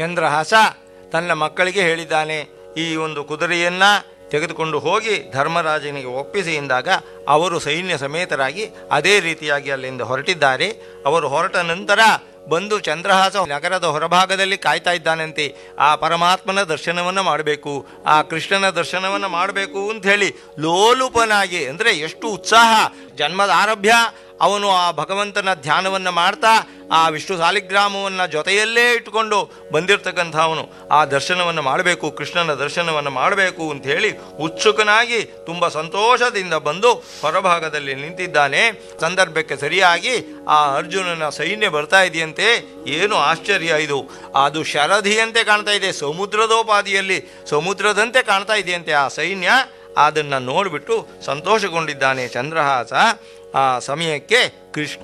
ಚಂದ್ರಹಾಸ ತನ್ನ ಮಕ್ಕಳಿಗೆ ಹೇಳಿದ್ದಾನೆ ಈ ಒಂದು ಕುದುರೆಯನ್ನ ತೆಗೆದುಕೊಂಡು ಹೋಗಿ ಧರ್ಮರಾಜನಿಗೆ ಒಪ್ಪಿಸಿ ಎಂದಾಗ ಅವರು ಸೈನ್ಯ ಸಮೇತರಾಗಿ ಅದೇ ರೀತಿಯಾಗಿ ಅಲ್ಲಿಂದ ಹೊರಟಿದ್ದಾರೆ ಅವರು ಹೊರಟ ನಂತರ ಬಂದು ಚಂದ್ರಹಾಸ ನಗರದ ಹೊರಭಾಗದಲ್ಲಿ ಕಾಯ್ತಾ ಇದ್ದಾನಂತೆ ಆ ಪರಮಾತ್ಮನ ದರ್ಶನವನ್ನು ಮಾಡಬೇಕು ಆ ಕೃಷ್ಣನ ದರ್ಶನವನ್ನು ಮಾಡಬೇಕು ಅಂತ ಹೇಳಿ ಲೋಲುಪನಾಗಿ ಅಂದರೆ ಎಷ್ಟು ಉತ್ಸಾಹ ಜನ್ಮದ ಆರಭ್ಯ ಅವನು ಆ ಭಗವಂತನ ಧ್ಯಾನವನ್ನು ಮಾಡ್ತಾ ಆ ವಿಷ್ಣು ಸಾಲಿಗ್ರಾಮವನ್ನು ಜೊತೆಯಲ್ಲೇ ಇಟ್ಟುಕೊಂಡು ಬಂದಿರತಕ್ಕಂಥವನು ಆ ದರ್ಶನವನ್ನು ಮಾಡಬೇಕು ಕೃಷ್ಣನ ದರ್ಶನವನ್ನು ಮಾಡಬೇಕು ಅಂತ ಹೇಳಿ ಉತ್ಸುಕನಾಗಿ ತುಂಬ ಸಂತೋಷದಿಂದ ಬಂದು ಹೊರಭಾಗದಲ್ಲಿ ನಿಂತಿದ್ದಾನೆ ಸಂದರ್ಭಕ್ಕೆ ಸರಿಯಾಗಿ ಆ ಅರ್ಜುನನ ಸೈನ್ಯ ಬರ್ತಾ ಇದೆಯಂತೆ ಏನು ಆಶ್ಚರ್ಯ ಇದು ಅದು ಶರಧಿಯಂತೆ ಕಾಣ್ತಾ ಇದೆ ಸಮುದ್ರದೋಪಾದಿಯಲ್ಲಿ ಸಮುದ್ರದಂತೆ ಕಾಣ್ತಾ ಇದೆಯಂತೆ ಆ ಸೈನ್ಯ ಅದನ್ನು ನೋಡಿಬಿಟ್ಟು ಸಂತೋಷಗೊಂಡಿದ್ದಾನೆ ಚಂದ್ರಹಾಸ ಆ ಸಮಯಕ್ಕೆ ಕೃಷ್ಣ